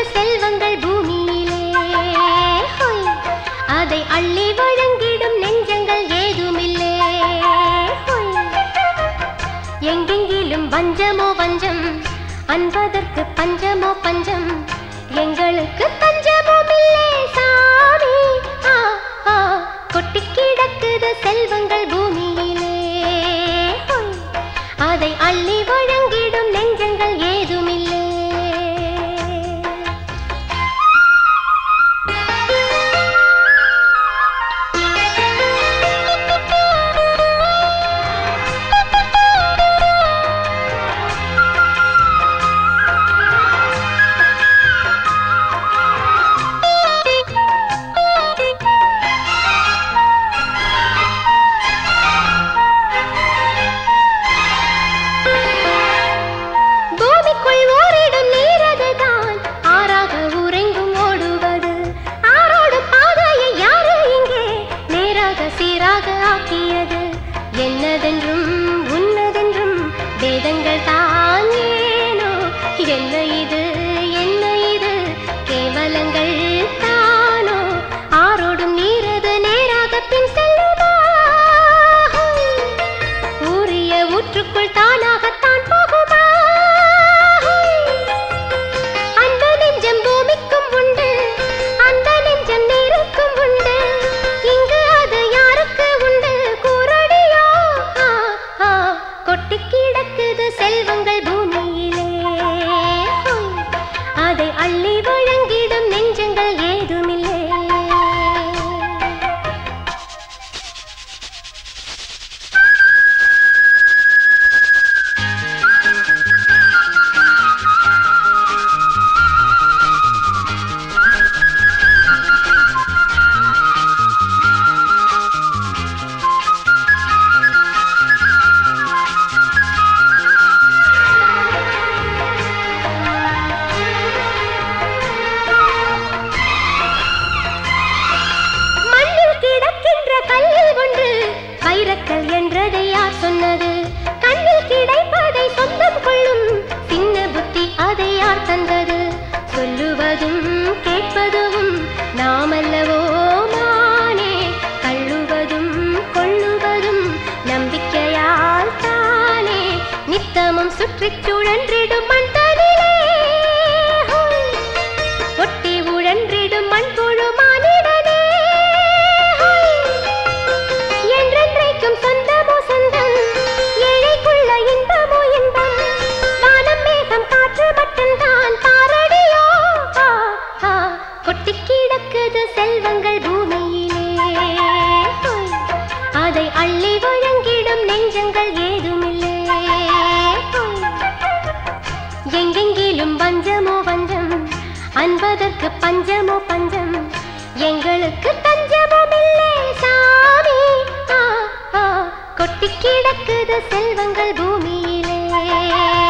செல்வங்கள் பூமியிலே ஹொய். அதை அள்ளி வழங்கிடும் நெஞ்சங்கள் ஏதுமில்லே ஹொய். எங்கெங்கிலும் வஞ்சமோ வஞ்சம் அன்பதற்கு பஞ்சமோ பஞ்சம் எங்களுக்கு தஞ்சமும் இல்லே சாமி ஆ, ஆ, கொட்டி கிடக்குது செல்வங்கள் பூமியிலே ஹொய். அதை அள்ளி வழங்கிடும் நெஞ்சங்கள் ஏதுமில்லே பூமிக்குள் ஓரிடும் நீரதுதான் ஆறாக உறைங்கும் ஓடுவது ஆரோடு பாதையை யாரு இங்கே நேராக சீராக ஆக்கியது என்னதென்றும் உன்னதென்றும் வேதங்கள் தான் ஏனோ என்ன இது என்ன இது கேவலங்கள் தானோ ஆரோடும் நீரது நேராக பின் செல்லுமா ஊறிய ஊற்றுக்குள் தானாகத்தான் போகுமா அந்த நெஞ்சம் பூமிக்கும் உண்டு அந்த நெஞ்சம் நீருக்கும் உண்டு இங்கு அது யாருக்கு உண்டு கூறடியோ ஆ, ஆ, கொட்டி கிடக்குது செல்வங்கள் பூமியிலே ஹோய். அதை அள்ளி வழங்கிடும் நெஞ்சங்கள் ஏதுமில்லை மண்ணில் கிடக்கின்ற கல்லில் ஒன்று வைரக்கல் என்றதை யார் சொன்னது கண்ணில் கிடைப்பதை சொந்தம் கொள்ளும் சின்ன புத்தி அதை யார் தந்தது சொல்லுவதும் கேட்பதும் நாமல்லவோ மானே தள்ளுவதும் கொள்ளுவதும் நம்பிக்கையால் தானே நித்தமும் சுற்றிச் சுழன்றிடும் மண் தனிலே ஹோய். ஒட்டி உழன்றிடும் மண்புழு மானிடனே ஹோய். என்றென்றைக்கும் சொந்தமோ சொந்தம் ஏழைக்குள்ள இன்பமோ இன்பம் வானம் மேகம் காற்று மட்டும்தான் பாரடியோ ஆ, ஆ, கொட்டி கிடக்குது செல்வங்கள் பூமியிலே ஹோய். அதை அள்ளி வழங்கிடும் நெஞ்சங்கள் ஏதுமில்லை ஹோய். எங்கெங்கிலும் வஞ்சமோ வஞ்சம் அன்பதற்கு பஞ்சமோ பஞ்சம் எங்களுக்கு தஞ்சமும் இல்லை சாமி ஆ, ஆ, கொட்டி கிடக்குது செல்வங்கள் பூமியிலே